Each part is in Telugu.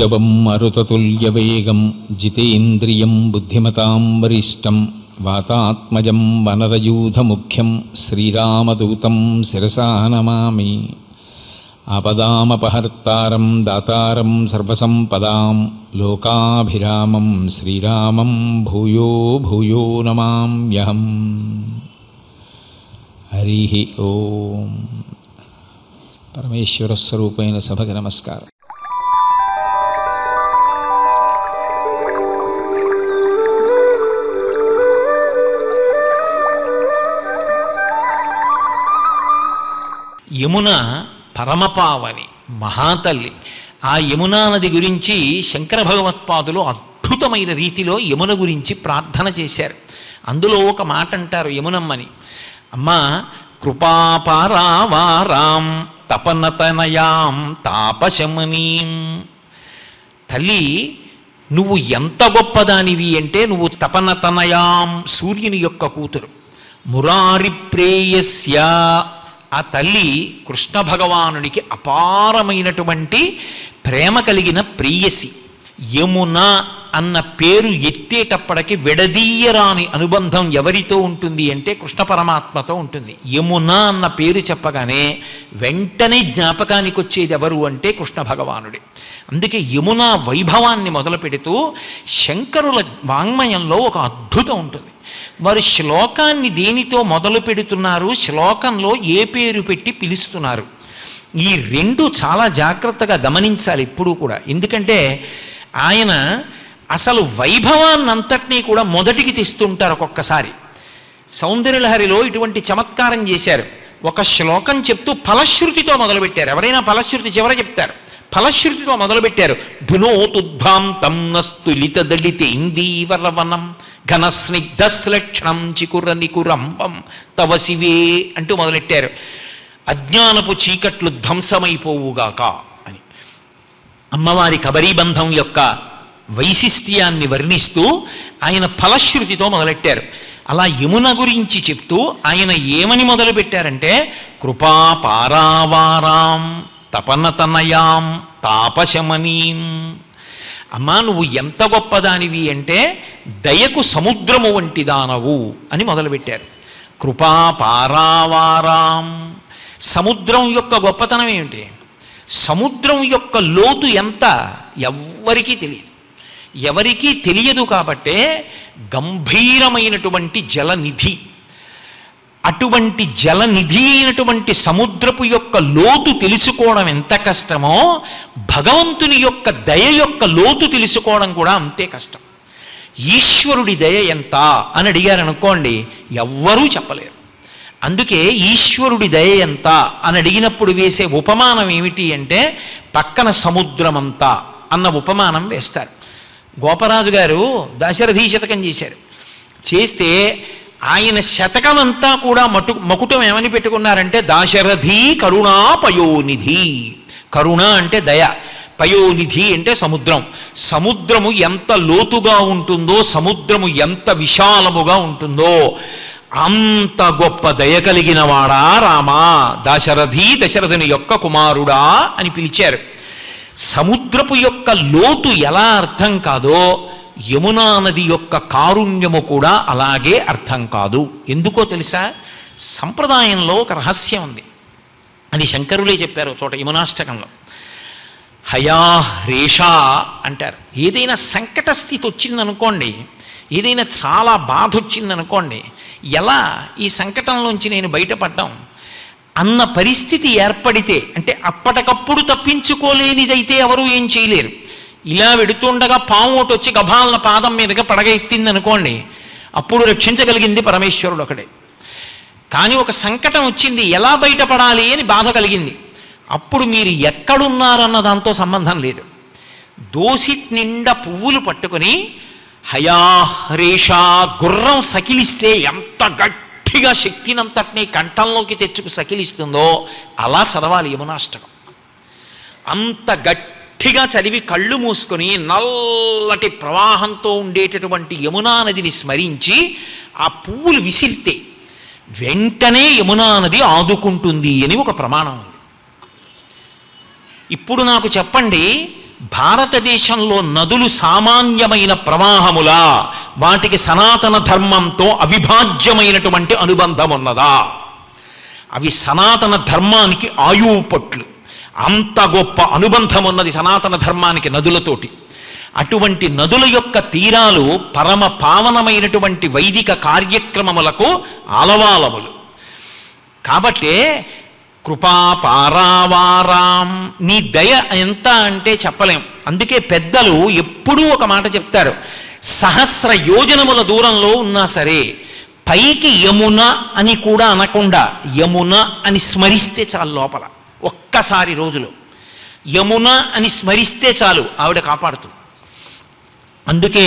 అనసూయవం మరుతతుల్యవేగం జితేంద్రియం బుద్ధిమతాం వరిష్టం వాతాత్మజం వనరయూధముఖ్యం శ్రీరామదూతం శిరసా నమామి ఆపదామపహర్తారం దాతారం సర్వసంపదాం లోకాభిరామం శ్రీరామం భూయో భూయో నమామ్యహం హరి ఓం పరమేశ్వర స్వరూపైన సభకి నమస్కారం యమున పరమపావని మహాతల్లి ఆ యమునా నది గురించి శంకర భగవత్పాదులు అద్భుతమైన రీతిలో యమున గురించి ప్రార్థన చేశారు అందులో ఒక మాట అంటారు యమునమ్మని అమ్మా కృపాపారావారాం తపనతనయాం తాపశమనీం తల్లి నువ్వు ఎంత గొప్పదానివి అంటే నువ్వు తపనతనయాం సూర్యుని యొక్క కూతురు మురారి ప్రేయస్య ఆ తల్లి కృష్ణ భగవానునికి అపారమైనటువంటి ప్రేమ కలిగిన ప్రేయసి యమున అన్న పేరు ఎత్తేటప్పటికి విడదీయరాని అనుబంధం ఎవరితో ఉంటుంది అంటే కృష్ణ పరమాత్మతో ఉంటుంది యమున అన్న పేరు చెప్పగానే వెంటనే జ్ఞాపకానికి వచ్చేది ఎవరు అంటే కృష్ణ భగవానుడే అందుకే యమున వైభవాన్ని మొదలు పెడుతూ శంకరుల వాంగ్మయంలో ఒక అద్భుతం ఉంటుంది వారు శ్లోకాన్ని దేనితో మొదలు పెడుతున్నారు శ్లోకంలో ఏ పేరు పెట్టి పిలుస్తున్నారు ఈ రెండు చాలా జాగ్రత్తగా గమనించాలి ఎప్పుడూ కూడా ఎందుకంటే ఆయన అసలు వైభవాన్నంతటినీ కూడా మొదటికి తెస్తుంటారు ఒక్కొక్కసారి సౌందర్యలహరిలో ఇటువంటి చమత్కారం చేశారు ఒక శ్లోకం చెప్తూ ఫలశ్రుతితో మొదలుపెట్టారు ఎవరైనా ఫలశ్రుతి చివర చెప్తారు ఫలశ్రుతితో మొదలుపెట్టారు ధునోతుద్భాంతం నస్తులిత దళితేందీవరవనం ఘన స్నిగ్ధశ్లక్షణం చికుర నికురంబం తవ శివే అంటూ మొదలెట్టారు అజ్ఞానపు చీకట్లు ధ్వంసమైపోవుగాక అని అమ్మవారి కబరీబంధం యొక్క వైశిష్ట్యాన్ని వర్ణిస్తూ ఆయన ఫలశ్రుతితో మొదలెట్టారు అలా యమున గురించి చెప్తూ ఆయన ఏమని మొదలుపెట్టారంటే కృపా పారావారాం తపనతనయాం తాపశమనీం అమ్మా నువ్వు ఎంత గొప్పదానివి అంటే దయకు సముద్రము వంటి దానవు అని మొదలుపెట్టారు కృపా పారావారాం సముద్రం యొక్క గొప్పతనం ఏమిటి సముద్రం యొక్క లోతు ఎంత ఎవ్వరికీ తెలియదు ఎవరికీ తెలియదు కాబట్టే గంభీరమైనటువంటి జలనిధి అటువంటి జలనిధి అయినటువంటి సముద్రపు యొక్క లోతు తెలుసుకోవడం ఎంత కష్టమో భగవంతుని యొక్క దయ యొక్క లోతు తెలుసుకోవడం కూడా అంతే కష్టం ఈశ్వరుడి దయ ఎంత అని అడిగారు అనుకోండి ఎవ్వరూ చెప్పలేరు అందుకే ఈశ్వరుడి దయ ఎంత అని అడిగినప్పుడు వేసే ఉపమానం ఏమిటి అంటే పక్కన సముద్రమంతా అన్న ఉపమానం వేస్తారు గోపరాజు గారు దశరథీ శతకం చేశారు చేస్తే ఆయన శతకం అంతా కూడా మటు మకుటం ఏమని పెట్టుకున్నారంటే దాశరథి కరుణా పయోనిధి కరుణ అంటే దయ పయోనిధి అంటే సముద్రం సముద్రము ఎంత లోతుగా ఉంటుందో సముద్రము ఎంత విశాలముగా ఉంటుందో అంత గొప్ప దయ కలిగిన వాడా రామా దశరథి దశరథుని యొక్క కుమారుడా అని పిలిచారు సముద్రపు యొక్క లోతు ఎలా అర్థం కాదో యమునా నది యొక్క కారుణ్యము కూడా అలాగే అర్థం కాదు ఎందుకో తెలుసా సంప్రదాయంలో ఒక రహస్యం ఉంది అని శంకరులే చెప్పారు చోట యమునాష్టకంలో హయా రేషా అంటారు ఏదైనా సంకట స్థితి వచ్చిందనుకోండి ఏదైనా చాలా బాధ వచ్చిందనుకోండి ఎలా ఈ సంకటంలోంచి నేను బయటపడ్డాం అన్న పరిస్థితి ఏర్పడితే అంటే అప్పటికప్పుడు తప్పించుకోలేనిదైతే ఎవరూ ఏం చేయలేరు ఇలా వెడుతుండగా పాము ఒకటి వచ్చి గభాలన పాదం మీదగా పడగ ఎత్తింది అనుకోండి అప్పుడు రక్షించగలిగింది పరమేశ్వరుడు ఒకడే కానీ ఒక సంకటం వచ్చింది ఎలా బయటపడాలి అని బాధ కలిగింది అప్పుడు మీరు ఎక్కడున్నారన్న దాంతో సంబంధం లేదు దోసి నిండా పువ్వులు పట్టుకొని హయా రేషా గుర్రం సకిలిస్తే ఎంత గట్టిగా శక్తినంతటినీ కంఠంలోకి తెచ్చుకు సకిలిస్తుందో అలా చదవాలి యమునాష్టకం అంత గట్టిగా చదివి కళ్ళు మూసుకొని నల్లటి ప్రవాహంతో ఉండేటటువంటి యమునా నదిని స్మరించి ఆ పువ్వులు విసిరితే వెంటనే యమునా నది ఆదుకుంటుంది అని ఒక ప్రమాణం ఉంది ఇప్పుడు నాకు చెప్పండి భారతదేశంలో నదులు సామాన్యమైన ప్రవాహములా వాటికి సనాతన ధర్మంతో అవిభాజ్యమైనటువంటి అనుబంధం ఉన్నదా అవి సనాతన ధర్మానికి ఆయువు పట్లు అంత గొప్ప అనుబంధం ఉన్నది సనాతన ధర్మానికి నదులతోటి అటువంటి నదుల యొక్క తీరాలు పరమ పావనమైనటువంటి వైదిక కార్యక్రమములకు ఆలవాలములు కాబట్టే కృపాపారావారాం నీ దయ ఎంత అంటే చెప్పలేం అందుకే పెద్దలు ఎప్పుడూ ఒక మాట చెప్తారు సహస్ర యోజనముల దూరంలో ఉన్నా సరే పైకి యమున అని కూడా అనకుండా యమున అని స్మరిస్తే చాలు లోపల ఒక్కసారి రోజులో యమున అని స్మరిస్తే చాలు ఆవిడ కాపాడుతుంది అందుకే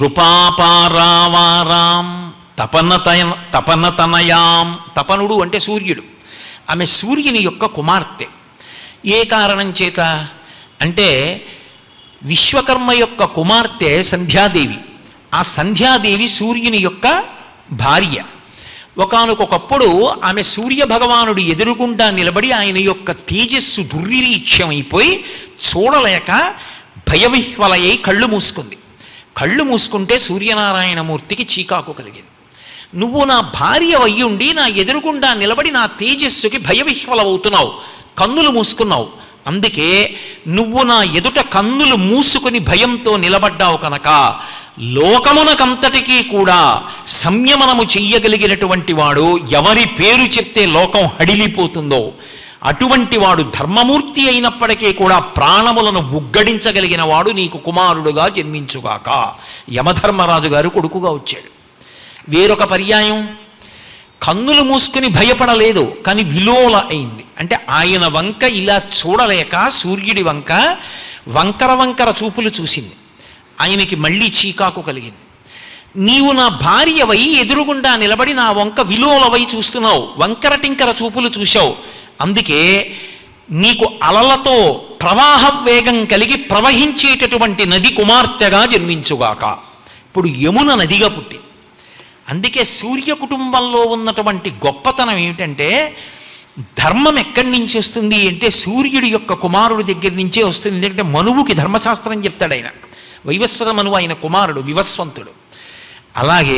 కృపాపారావారాం తపనతయ తపనతనయాం తపనుడు అంటే సూర్యుడు ఆమె సూర్యుని యొక్క కుమార్తె ఏ కారణం చేత అంటే విశ్వకర్మ యొక్క కుమార్తె సంధ్యాదేవి ఆ సంధ్యాదేవి సూర్యుని యొక్క భార్య ఒకానొకప్పుడు ఆమె సూర్య భగవానుడు ఎదురుగుండా నిలబడి ఆయన యొక్క తేజస్సు దుర్విరీక్ష్యమైపోయి చూడలేక భయవిహ్వలయ్యి కళ్ళు మూసుకుంది కళ్ళు మూసుకుంటే సూర్యనారాయణమూర్తికి చీకాకు కలిగింది నువ్వు నా భార్య అయ్యుండి నా ఎదురుగుండా నిలబడి నా తేజస్సుకి భయవిహ్వలవుతున్నావు కన్నులు మూసుకున్నావు అందుకే నువ్వు నా ఎదుట కన్నులు మూసుకుని భయంతో నిలబడ్డావు కనుక లోకమునకంతటికీ కూడా సంయమనము చెయ్యగలిగినటువంటి వాడు ఎవరి పేరు చెప్తే లోకం హడిలిపోతుందో అటువంటి వాడు ధర్మమూర్తి అయినప్పటికీ కూడా ప్రాణములను ఉగ్గడించగలిగిన వాడు నీకు కుమారుడుగా జన్మించుగాక యమధర్మరాజు గారు కొడుకుగా వచ్చాడు వేరొక పర్యాయం కన్నులు మూసుకుని భయపడలేదు కానీ విలోల అయింది అంటే ఆయన వంక ఇలా చూడలేక సూర్యుడి వంక వంకర వంకర చూపులు చూసింది ఆయనకి మళ్ళీ చీకాకు కలిగింది నీవు నా భార్యవై ఎదురుగుండా నిలబడి నా వంక విలోలవై చూస్తున్నావు వంకర టింకర చూపులు చూశావు అందుకే నీకు అలలతో ప్రవాహ వేగం కలిగి ప్రవహించేటటువంటి నది కుమార్తెగా జన్మించుగాక ఇప్పుడు యమున నదిగా పుట్టింది అందుకే సూర్య కుటుంబంలో ఉన్నటువంటి గొప్పతనం ఏమిటంటే ధర్మం ఎక్కడి నుంచి వస్తుంది అంటే సూర్యుడి యొక్క కుమారుడి దగ్గర నుంచే వస్తుంది ఎందుకంటే మనువుకి ధర్మశాస్త్రం చెప్తాడు ఆయన వైవస్వత మనువు ఆయన కుమారుడు వివస్వంతుడు అలాగే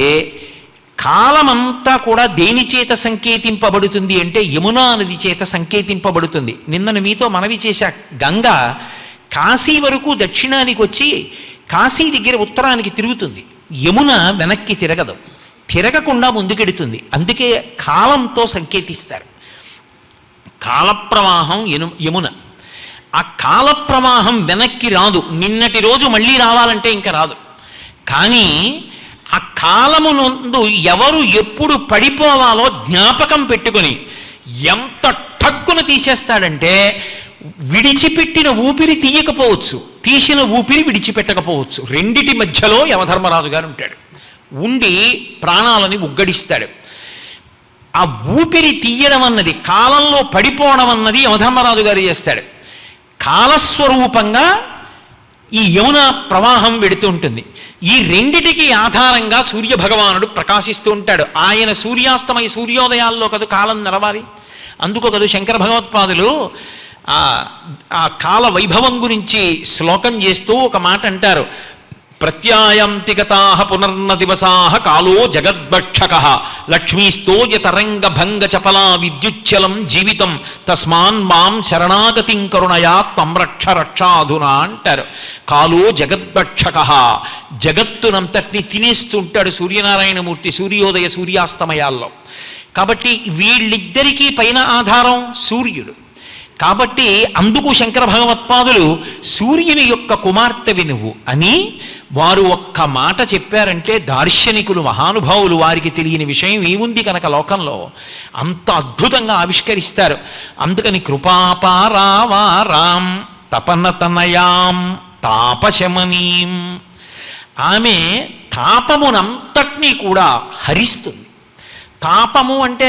కాలమంతా కూడా దేని చేత సంకేతింపబడుతుంది అంటే యమునా నది చేత సంకేతింపబడుతుంది నిన్నను మీతో మనవి చేశా గంగ కాశీ వరకు దక్షిణానికి వచ్చి కాశీ దగ్గర ఉత్తరానికి తిరుగుతుంది యమున వెనక్కి తిరగదు తిరగకుండా ముందుకెడుతుంది అందుకే కాలంతో సంకేతిస్తారు కాలప్రవాహం యను యమున ఆ కాలప్రవాహం వెనక్కి రాదు నిన్నటి రోజు మళ్ళీ రావాలంటే ఇంకా రాదు కానీ ఆ కాలమునందు ఎవరు ఎప్పుడు పడిపోవాలో జ్ఞాపకం పెట్టుకొని ఎంత టక్కున తీసేస్తాడంటే విడిచిపెట్టిన ఊపిరి తీయకపోవచ్చు తీసిన ఊపిరి విడిచిపెట్టకపోవచ్చు రెండిటి మధ్యలో యమధర్మరాజు గారు ఉంటాడు ఉండి ప్రాణాలని ఉగ్గడిస్తాడు ఆ ఊపిరి తీయడం అన్నది కాలంలో పడిపోవడం అన్నది యమధర్మరాజు గారు చేస్తాడు కాలస్వరూపంగా ఈ యమున ప్రవాహం వెడుతూ ఉంటుంది ఈ రెండిటికి ఆధారంగా సూర్య భగవానుడు ప్రకాశిస్తూ ఉంటాడు ఆయన సూర్యాస్తమయ సూర్యోదయాల్లో కదు కాలం నడవాలి అందుకు కదు శంకర భగవత్పాదులు ఆ ఆ కాల వైభవం గురించి శ్లోకం చేస్తూ ఒక మాట అంటారు ప్రత్యాయంతి గతా పునర్న దివసా కాలో జగద్భక్షక లక్ష్మీస్తోయ తరంగ భంగ చపలా విద్యుచ్చలం జీవితం తస్మాన్ మాం శరణాగతిం కరుణయా త్వం రక్ష రక్షాధునా అంటారు కాలో జగద్భక్షక జగత్తునంతటిని తినేస్తుంటాడు సూర్యనారాయణమూర్తి సూర్యోదయ సూర్యాస్తమయాల్లో కాబట్టి వీళ్ళిద్దరికీ పైన ఆధారం సూర్యుడు కాబట్టి అందుకు శంకర భగవత్పాదులు సూర్యుని యొక్క కుమార్తెవి నువ్వు అని వారు ఒక్క మాట చెప్పారంటే దార్శనికులు మహానుభావులు వారికి తెలియని విషయం ఏముంది కనుక లోకంలో అంత అద్భుతంగా ఆవిష్కరిస్తారు అందుకని కృపాపారావారాం తపనతనయాం తాపశమనీం ఆమె తాపమునంతటినీ కూడా హరిస్తుంది తాపము అంటే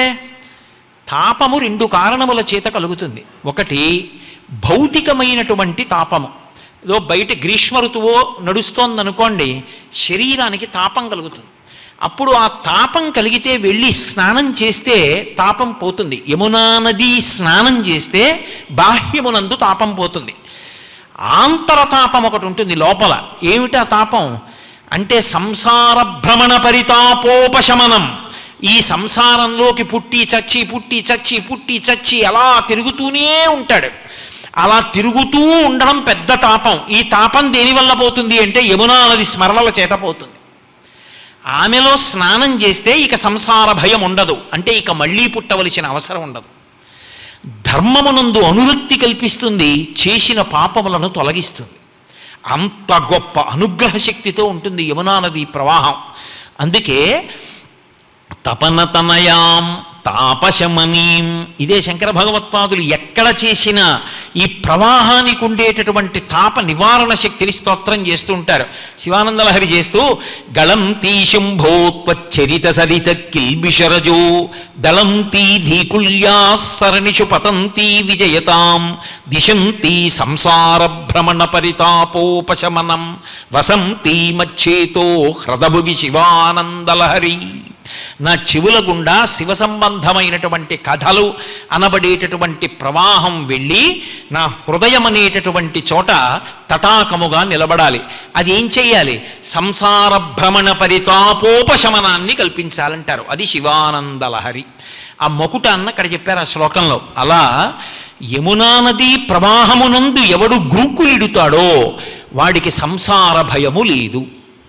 తాపము రెండు కారణముల చేత కలుగుతుంది ఒకటి భౌతికమైనటువంటి తాపము ఏదో బయట గ్రీష్మ ఋతువో నడుస్తోందనుకోండి శరీరానికి తాపం కలుగుతుంది అప్పుడు ఆ తాపం కలిగితే వెళ్ళి స్నానం చేస్తే తాపం పోతుంది యమునా నది స్నానం చేస్తే బాహ్యమునందు తాపం పోతుంది ఆంతరతాపం ఒకటి ఉంటుంది లోపల ఏమిటా తాపం అంటే సంసార భ్రమణ పరితాపోపశమనం ఈ సంసారంలోకి పుట్టి చచ్చి పుట్టి చచ్చి పుట్టి చచ్చి అలా తిరుగుతూనే ఉంటాడు అలా తిరుగుతూ ఉండడం పెద్ద తాపం ఈ తాపం దేనివల్ల పోతుంది అంటే యమునా నది స్మరణల చేత పోతుంది ఆమెలో స్నానం చేస్తే ఇక సంసార భయం ఉండదు అంటే ఇక మళ్ళీ పుట్టవలసిన అవసరం ఉండదు ధర్మమునందు అనురక్తి కల్పిస్తుంది చేసిన పాపములను తొలగిస్తుంది అంత గొప్ప అనుగ్రహ శక్తితో ఉంటుంది యమునా నది ప్రవాహం అందుకే తపనతనయాం తాపశమనీం ఇదే శంకర భగవత్పాదులు ఎక్కడ చేసిన ఈ ప్రవాహానికి ఉండేటటువంటి తాప నివారణ శక్తిని స్తోత్రం చేస్తూ ఉంటారు శివానందలహరి చేస్తూ గళం తీ శంభోత్వచ్చరిత సరిత కిల్బిషరజో దళం తీ ధీకుల్యా సరణిషు పతంతి విజయతాం దిశంతి సంసార భ్రమణ పరితాపోపశమనం వసంతి మచ్చేతో హ్రదభుగి శివానందలహరి నా చెవుల గుండా శివ సంబంధమైనటువంటి కథలు అనబడేటటువంటి ప్రవాహం వెళ్ళి నా హృదయం అనేటటువంటి చోట తటాకముగా నిలబడాలి అది ఏం చెయ్యాలి సంసార భ్రమణ పరితాపోపశమనాన్ని కల్పించాలంటారు అది శివానందలహరి ఆ మొకుట అన్న అక్కడ చెప్పారు ఆ శ్లోకంలో అలా యమునా నది ప్రవాహమునందు ఎవడు గ్రూకులిడుతాడో వాడికి సంసార భయము లేదు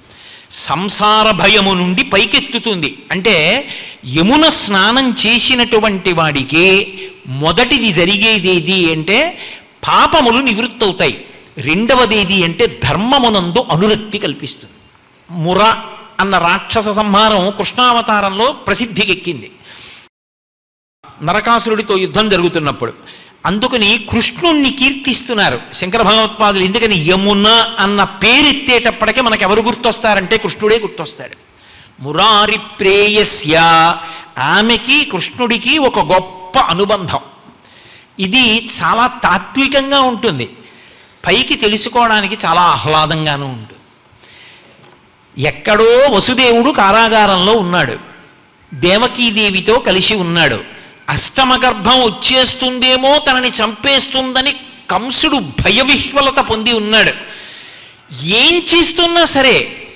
సంసార భయము నుండి పైకెత్తుతుంది అంటే యమున స్నానం చేసినటువంటి వాడికి మొదటిది జరిగేదేది అంటే పాపములు నివృత్తవుతాయి రెండవదేది అంటే ధర్మమునందు అనురక్తి కల్పిస్తుంది ముర అన్న రాక్షస సంహారం కృష్ణావతారంలో ప్రసిద్ధికెక్కింది నరకాసురుడితో యుద్ధం జరుగుతున్నప్పుడు అందుకని కృష్ణుణ్ణి కీర్తిస్తున్నారు శంకర భగవత్పాదులు ఎందుకని యమున అన్న పేరెత్తేటప్పటికే మనకు ఎవరు గుర్తొస్తారంటే కృష్ణుడే గుర్తొస్తాడు మురారి ప్రేయస్య ఆమెకి కృష్ణుడికి ఒక గొప్ప అనుబంధం ఇది చాలా తాత్వికంగా ఉంటుంది పైకి తెలుసుకోవడానికి చాలా ఆహ్లాదంగానూ ఉంటుంది ఎక్కడో వసుదేవుడు కారాగారంలో ఉన్నాడు దేవకీదేవితో కలిసి ఉన్నాడు అష్టమ గర్భం వచ్చేస్తుందేమో తనని చంపేస్తుందని కంసుడు భయవిహ్వలత పొంది ఉన్నాడు ఏం చేస్తున్నా సరే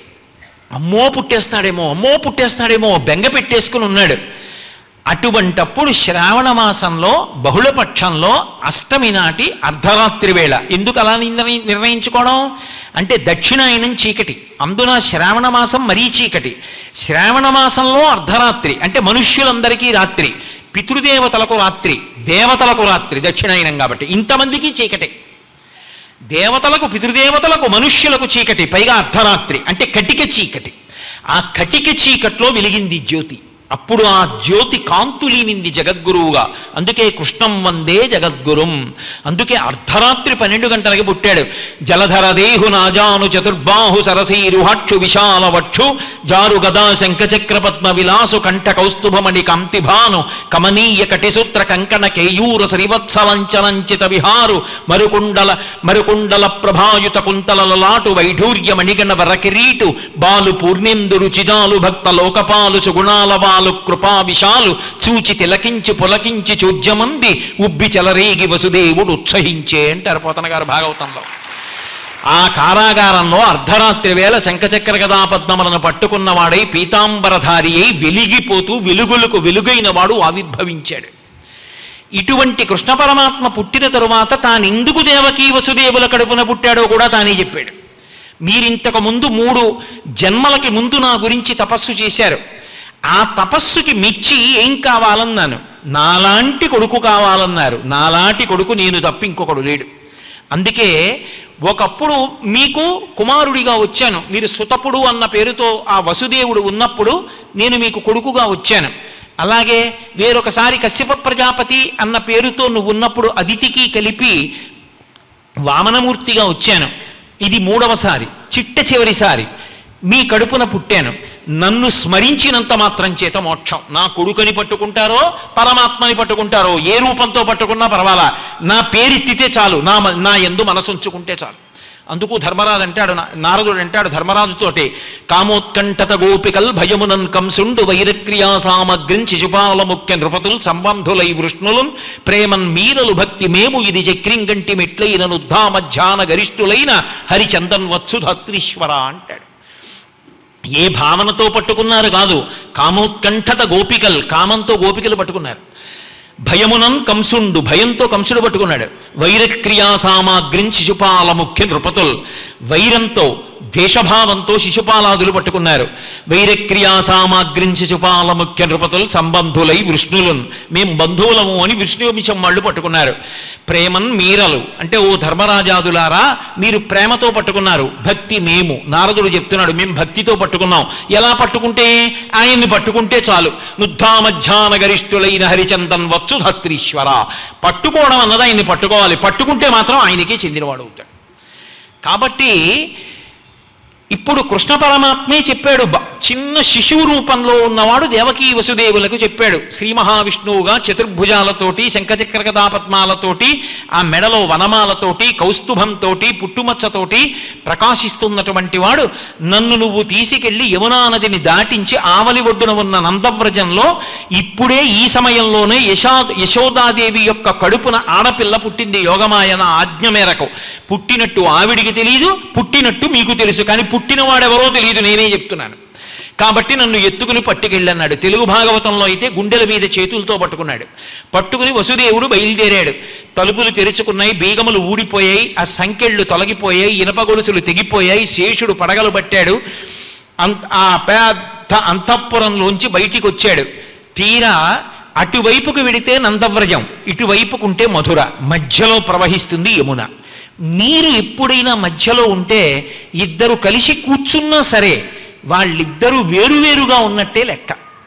అమ్మో పుట్టేస్తాడేమో అమ్మో పుట్టేస్తాడేమో బెంగ పెట్టేసుకుని ఉన్నాడు అటువంటప్పుడు శ్రావణ మాసంలో బహుళపక్షంలో అష్టమి నాటి అర్ధరాత్రి వేళ ఎందుకు అలా నిర్ణయి- నిర్ణయించుకోవడం అంటే దక్షిణాయనం చీకటి అందున శ్రావణ మాసం మరీ చీకటి శ్రావణ మాసంలో అర్ధరాత్రి అంటే మనుష్యులందరికీ రాత్రి పితృదేవతలకు రాత్రి దేవతలకు రాత్రి దక్షిణాయనం కాబట్టి ఇంతమందికి చీకటే దేవతలకు పితృదేవతలకు మనుష్యులకు చీకటి పైగా అర్ధరాత్రి అంటే కటిక చీకటి ఆ కటిక చీకట్లో వెలిగింది జ్యోతి అప్పుడు ఆ జ్యోతి కాంతులీనింది జగద్గురువుగా అందుకే కృష్ణం వందే జగద్గురుం అందుకే అర్ధరాత్రి పన్నెండు గంటలకి పుట్టాడు జలధర దేహు నాజాను చతుర్బాహు సరసీరుహక్షు విశాల వక్షు జారు గదా శంఖచక్ర పద్మ విలాసు కంఠ కౌస్తుభమణి కాంతిభాను కమనీయ కటిసూత్ర కంకణ కేయూర శ్రీవత్సలంచలంచిత విహారు మరుకుండల మరుకుండల ప్రభాయుత కుంతల లాటు వైఢూర్య మణిగణ వర కిరీటు బాలు పూర్ణేందు రుచిదాలు భక్త లోకపాలు సుగుణాల వాలు కృపా విశాలు చూచి తిలకించి పులకించి చూజ్యమంది ఉబ్బి చెలరేగి వసుదేవుడు ఉత్సహించే అంటారు పోతన గారు భాగవతంలో ఆ కారాగారంలో అర్ధరాత్రి వేళ శంఖచక్ర గదాపద్మములను పట్టుకున్నవాడై పీతాంబరధారి అయి వెలిగిపోతూ వెలుగులకు వెలుగైన వాడు ఆవిర్భవించాడు ఇటువంటి కృష్ణ పరమాత్మ పుట్టిన తరువాత తానెందుకు దేవకీ వసుదేవుల కడుపున పుట్టాడో కూడా తానే చెప్పాడు మీరింతకు ముందు మూడు జన్మలకి ముందు నా గురించి తపస్సు చేశారు ఆ తపస్సుకి మెచ్చి ఏం కావాలన్నాను నాలాంటి కొడుకు కావాలన్నారు నాలాంటి కొడుకు నేను తప్ప ఇంకొకడు లేడు అందుకే ఒకప్పుడు మీకు కుమారుడిగా వచ్చాను మీరు సుతపుడు అన్న పేరుతో ఆ వసుదేవుడు ఉన్నప్పుడు నేను మీకు కొడుకుగా వచ్చాను అలాగే వేరొకసారి కశ్యప ప్రజాపతి అన్న పేరుతో నువ్వు ఉన్నప్పుడు అదితికి కలిపి వామనమూర్తిగా వచ్చాను ఇది మూడవసారి చిట్ట చివరిసారి మీ కడుపున పుట్టాను నన్ను స్మరించినంత మాత్రం చేత మోక్షం నా కొడుకని పట్టుకుంటారో పరమాత్మని పట్టుకుంటారో ఏ రూపంతో పట్టుకున్నా పర్వాలా నా పేరెత్తితే చాలు నా మ- నా ఎందు మనసుంచుకుంటే చాలు అందుకు ధర్మరాజు అంటాడు నా- నారదుడు అంటాడు ధర్మరాజుతోటి కామోత్కంఠత గోపికల్ భయమునన్ కంసుండు వైరక్రియా సామగ్రిం శిశుపాల ముఖ్య నృపతుల్ సంబంధులై వృష్ణులున్ ప్రేమన్ మీరలు భక్తి మేము ఇది చక్రింగంటి మెట్లైన నుద్ధామధ్యాన గరిష్ఠులైన హరిచందన్ వచ్చు ధత్రీశ్వర అంటాడు ఏ భావనతో పట్టుకున్నారు కాదు కామోత్కంఠత గోపికల్ కామంతో గోపికలు పట్టుకున్నారు భయమునం కంసుండు భయంతో కంసుడు పట్టుకున్నాడు వైరక్రియా సామాగ్రిం శిశుపాల ముఖ్య నృపతుల్ వైరంతో ద్వేషభావంతో శిశుపాలాదులు పట్టుకున్నారు వైరక్రియా సామాగ్రిం శిశుపాల ముఖ్య నృపతుల్ సంబంధులై విష్ణులున్ మేం బంధువులము అని విష్ణువంశం వాళ్ళు పట్టుకున్నారు ప్రేమన్ మీరలు అంటే ఓ ధర్మరాజాదులారా మీరు ప్రేమతో పట్టుకున్నారు భక్తి మేము నారదుడు చెప్తున్నాడు మేము భక్తితో పట్టుకున్నాం ఎలా పట్టుకుంటే ఆయన్ని పట్టుకుంటే చాలు నుద్ధామధ్యాన గరిష్ఠులైన హరిచందన్ వచ్చు ధత్రీశ్వర పట్టుకోవడం అన్నది ఆయన్ని పట్టుకోవాలి పట్టుకుంటే మాత్రం ఆయనకే చెందినవాడు అవుతాడు కాబట్టి ఇప్పుడు కృష్ణ పరమాత్మే చెప్పాడు బ- చిన్న శిశువు రూపంలో ఉన్నవాడు దేవకీ వసుదేవులకు చెప్పాడు శ్రీ మహావిష్ణువుగా చతుర్భుజాలతోటి శంఖచక్ర గదాపద్మాలతోటి ఆ మెడలో వనమాలతోటి కౌస్తుభంతోటి పుట్టుమచ్చతోటి ప్రకాశిస్తున్నటువంటి వాడు నన్ను నువ్వు తీసుకెళ్లి యమునా నదిని దాటించి ఆవలి ఒడ్డున ఉన్న నందవ్రజంలో ఇప్పుడే ఈ సమయంలోనే యశా యశోదాదేవి యొక్క కడుపున ఆడపిల్ల పుట్టింది యోగమాయన ఆజ్ఞ మేరకు పుట్టినట్టు ఆవిడికి తెలియదు పుట్టినట్టు మీకు తెలుసు కానీ పుట్టినవాడెవరో తెలియదు నేనే చెప్తున్నాను కాబట్టి నన్ను ఎత్తుకుని పట్టుకెళ్ళన్నాడు తెలుగు భాగవతంలో అయితే గుండెల మీద చేతులతో పట్టుకున్నాడు పట్టుకుని వసుదేవుడు బయలుదేరాడు తలుపులు తెరుచుకున్నాయి బీగములు ఊడిపోయాయి ఆ సంకెళ్ళు తొలగిపోయాయి ఇనప గొలుసులు తెగిపోయాయి శేషుడు పడగలు పట్టాడు అంత ఆ పెద్ద అంతఃపురంలోంచి బయటికి వచ్చాడు తీరా అటువైపుకు వెడితే నందవ్రజం ఇటువైపుకుంటే మధుర మధ్యలో ప్రవహిస్తుంది యమున నీరు ఎప్పుడైనా మధ్యలో ఉంటే ఇద్దరు కలిసి కూర్చున్నా సరే వాళ్ళిద్దరూ వేరువేరుగా ఉన్నట్టే లెక్క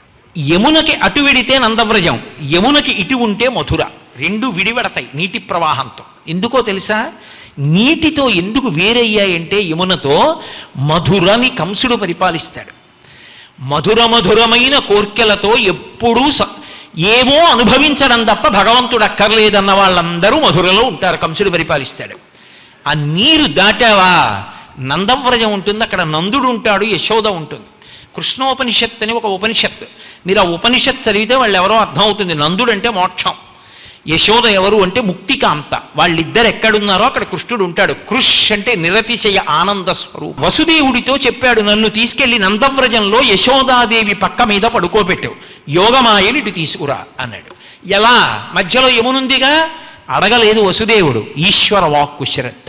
యమునకి అటు వెడితే నందవ్రజం యమునకి ఇటు ఉంటే మధుర రెండు విడివడతాయి నీటి ప్రవాహంతో ఎందుకో తెలుసా నీటితో ఎందుకు వేరయ్యాయంటే యమునతో మధురని కంసుడు పరిపాలిస్తాడు మధుర మధురమైన కోర్కెలతో ఎప్పుడూ స- ఏవో అనుభవించడం తప్ప భగవంతుడు అక్కర్లేదన్న వాళ్ళందరూ మధురలో ఉంటారు కంసుడు పరిపాలిస్తాడు ఆ నీరు దాటావా నందవ్రజం ఉంటుంది అక్కడ నందుడు ఉంటాడు యశోద ఉంటుంది కృష్ణోపనిషత్ అని ఒక ఉపనిషత్ మీరు ఆ ఉపనిషత్ చదివితే వాళ్ళు ఎవరో అర్థమవుతుంది నందుడు అంటే మోక్షం యశోద ఎవరు అంటే ముక్తికాంత వాళ్ళిద్దరు ఎక్కడున్నారో అక్కడ కృష్ణుడు ఉంటాడు కృష్ అంటే నిరతిశయ ఆనంద స్వరూపం వసుదేవుడితో చెప్పాడు నన్ను తీసుకెళ్లి నందవ్రజంలో యశోదాదేవి పక్క మీద పడుకోబెట్టావు యోగమాయని ఇటు తీసుకురా అన్నాడు ఎలా మధ్యలో యమునుందిగా అడగలేదు వసుదేవుడు ఈశ్వర వాక్కు శ్రద్ధ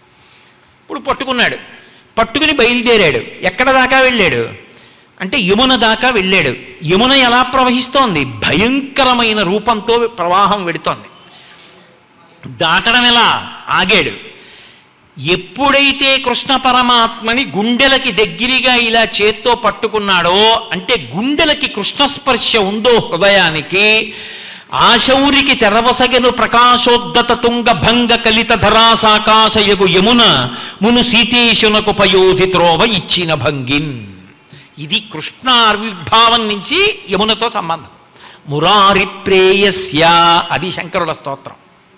ఇప్పుడు పట్టుకున్నాడు పట్టుకుని బయలుదేరాడు ఎక్కడ దాకా వెళ్ళాడు అంటే యమున దాకా వెళ్ళాడు యమున ఎలా ప్రవహిస్తోంది భయంకరమైన రూపంతో ప్రవాహం వెడుతోంది దాటడం ఎలా ఆగాడు ఎప్పుడైతే కృష్ణ పరమాత్మని గుండెలకి దగ్గరగా ఇలా చేత్తో పట్టుకున్నాడో అంటే గుండెలకి కృష్ణస్పర్శ ఉందో హృదయానికి ఆశౌరికి తెరవసగెను ప్రకాశోద్దత తుంగ భంగ కలిత ధరాసాకాశయగు యమున మును సీతేశునకు పయోధి త్రోవ ఇచ్చిన భంగిన్ ఇది కృష్ణ ఆవిర్భావం నుంచి యమునతో సంబంధం మురారి ప్రేయస్య అది శంకరుల స్తోత్రం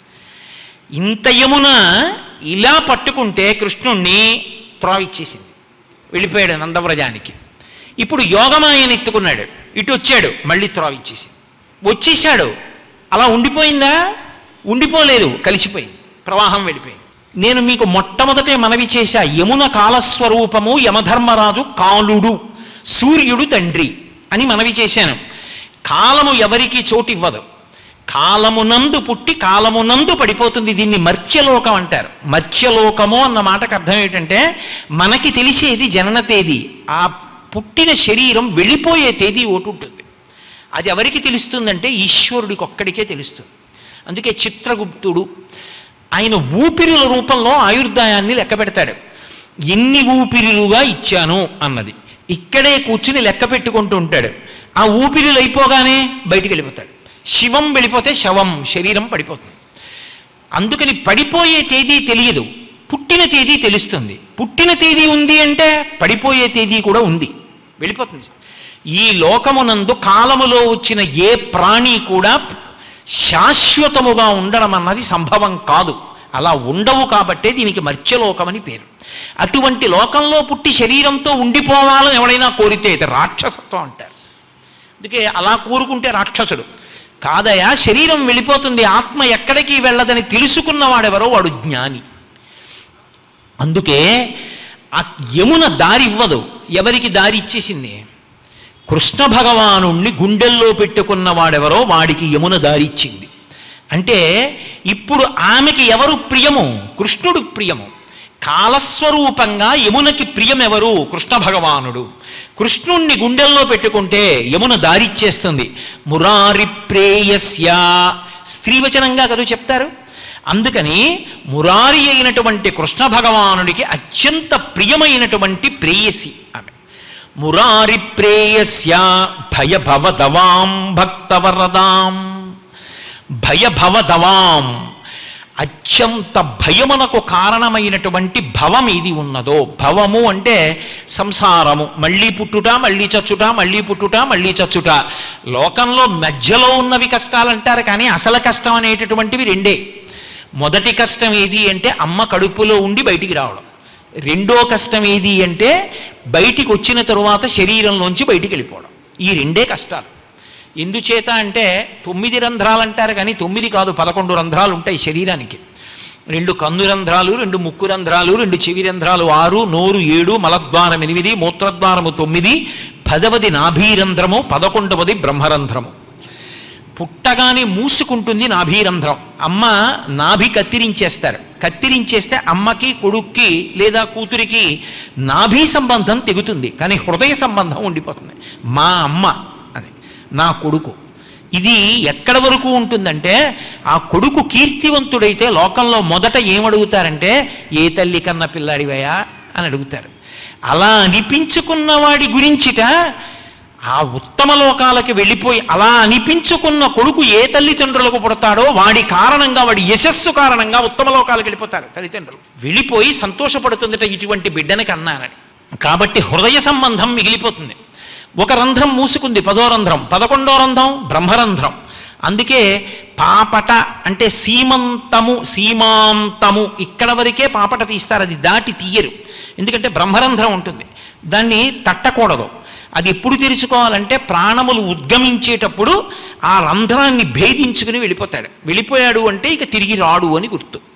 ఇంత యమున ఇలా పట్టుకుంటే కృష్ణుణ్ణి త్రోవిచ్చేసింది వెళ్ళిపోయాడు నందవ్రజానికి ఇప్పుడు యోగమాయని ఎత్తుకున్నాడు ఇటు వచ్చాడు మళ్ళీ త్రోవిచ్చేసింది వచ్చేసాడు అలా ఉండిపోయిందా ఉండిపోలేదు కలిసిపోయింది ప్రవాహం వెళ్ళిపోయింది నేను మీకు మొట్టమొదటే మనవి చేశా యమున కాలస్వరూపము యమధర్మరాజు కాలుడు సూర్యుడు తండ్రి అని మనవి చేశాను కాలము ఎవరికి చోటివ్వదు కాలమునందు పుట్టి కాలమునందు పడిపోతుంది దీన్ని మర్త్యలోకం అంటారు మర్త్యలోకము అన్న మాటకు అర్థం ఏంటంటే మనకి తెలిసేది జనన తేదీ ఆ పుట్టిన శరీరం వెళ్ళిపోయే తేదీ ఒకటి ఉంటుంది అది ఎవరికి తెలుస్తుందంటే ఈశ్వరుడికి ఒక్కడికే తెలుస్తుంది అందుకే చిత్రగుప్తుడు ఆయన ఊపిరుల రూపంలో ఆయుర్దాయాన్ని లెక్క పెడతాడు ఎన్ని ఊపిరిలుగా ఇచ్చాను అన్నది ఇక్కడే కూర్చుని లెక్క పెట్టుకుంటూ ఉంటాడు ఆ ఊపిరిలు అయిపోగానే బయటికి వెళ్ళిపోతాడు శివం వెళ్ళిపోతే శవం శరీరం పడిపోతుంది అందుకని పడిపోయే తేదీ తెలియదు పుట్టిన తేదీ తెలుస్తుంది పుట్టిన తేదీ ఉంది అంటే పడిపోయే తేదీ కూడా ఉంది వెళ్ళిపోతుంది ఈ లోకమునందు కాలములో వచ్చిన ఏ ప్రాణి కూడా శాశ్వతముగా ఉండడం అన్నది సంభవం కాదు అలా ఉండవు కాబట్టే దీనికి మర్త్యలోకం అని పేరు అటువంటి లోకంలో పుట్టి శరీరంతో ఉండిపోవాలని ఎవడైనా కోరితే అయితే రాక్షసత్వం అంటారు అందుకే అలా కోరుకుంటే రాక్షసుడు కాదయా శరీరం వెళ్ళిపోతుంది ఆత్మ ఎక్కడికి వెళ్ళదని తెలుసుకున్నవాడెవరో వాడు జ్ఞాని అందుకే ఆ యమున దారి ఇవ్వదు ఎవరికి దారి ఇచ్చేసింది కృష్ణ భగవానుణ్ణి గుండెల్లో పెట్టుకున్నవాడెవరో వాడికి యమున దారి ఇచ్చింది అంటే ఇప్పుడు ఆమెకి ఎవరు ప్రియము కృష్ణుడు ప్రియము కాలస్వరూపంగా యమునకి ప్రియమెవరు కృష్ణ భగవానుడు కృష్ణుణ్ణి గుండెల్లో పెట్టుకుంటే యమున దారిచ్చేస్తుంది మురారి ప్రేయస్య స్త్రీవచనంగా కదా చెప్తారు అందుకని మురారి అయినటువంటి కృష్ణ భగవానుడికి అత్యంత ప్రియమైనటువంటి ప్రేయసి ఆమె మురారి ప్రేయస్య భయభవదవాం భక్తవరదాం భయభవదవాం అత్యంత భయమునకు కారణమైనటువంటి భవం ఇది ఉన్నదో భవము అంటే సంసారము మళ్ళీ పుట్టుట మళ్ళీ చచ్చుట మళ్ళీ పుట్టుట మళ్ళీ చచ్చుట లోకంలో మధ్యలో ఉన్నవి కష్టాలు అంటారు కానీ అసలు కష్టం అనేటటువంటివి రెండే మొదటి కష్టం ఏది అంటే అమ్మ కడుపులో ఉండి బయటికి రావడం రెండో కష్టం ఏది అంటే బయటికి వచ్చిన తరువాత శరీరంలోంచి బయటికి వెళ్ళిపోవడం ఈ రెండే కష్టాలు ఎందుచేత అంటే తొమ్మిది రంధ్రాలు అంటారు కానీ తొమ్మిది కాదు పదకొండు రంధ్రాలు ఉంటాయి శరీరానికి రెండు కన్ను రంధ్రాలు రెండు ముక్కు రంధ్రాలు రెండు చెవి రంధ్రాలు ఆరు నోరు ఏడు మలద్వారం ఎనిమిది మూత్రద్వారము తొమ్మిది పదవది నాభీరంధ్రము పదకొండవది బ్రహ్మరంధ్రము పుట్టగానే మూసుకుంటుంది నాభీరంధ్రం అమ్మ నాభి కత్తిరించేస్తారు కత్తిరించేస్తే అమ్మకి కొడుక్కి లేదా కూతురికి నాభి సంబంధం తెగుతుంది కానీ హృదయ సంబంధం ఉండిపోతుంది మా అమ్మ అని నా కొడుకు ఇది ఎక్కడ వరకు ఉంటుందంటే ఆ కొడుకు కీర్తివంతుడైతే లోకంలో మొదట ఏమడుగుతారంటే ఏ తల్లి కన్న పిల్లాడివయా అని అడుగుతారు అలా అనిపించుకున్న వాడి గురించిట ఆ ఉత్తమ లోకాలకి వెళ్ళిపోయి అలా అనిపించుకున్న కొడుకు ఏ తల్లిదండ్రులకు పుడతాడో వాడి కారణంగా వాడి యశస్సు కారణంగా ఉత్తమ లోకాలకు వెళ్ళిపోతారు తల్లిదండ్రులు వెళ్ళిపోయి సంతోషపడుతుందట ఇటువంటి బిడ్డని కన్నానని కాబట్టి హృదయ సంబంధం మిగిలిపోతుంది ఒక రంధ్రం మూసుకుంది పదో రంధ్రం పదకొండో రంధ్రం బ్రహ్మరంధ్రం అందుకే పాపట అంటే సీమంతము సీమాంతము ఇక్కడ వరకే పాపట తీస్తారు అది దాటి తీయరు ఎందుకంటే బ్రహ్మరంధ్రం ఉంటుంది దాన్ని తట్టకూడదు అది ఎప్పుడు తెరుచుకోవాలంటే ప్రాణములు ఉద్గమించేటప్పుడు ఆ రంధ్రాన్ని భేదించుకుని వెళ్ళిపోతాడు వెళ్ళిపోయాడు అంటే ఇక తిరిగి రాడు అని గుర్తు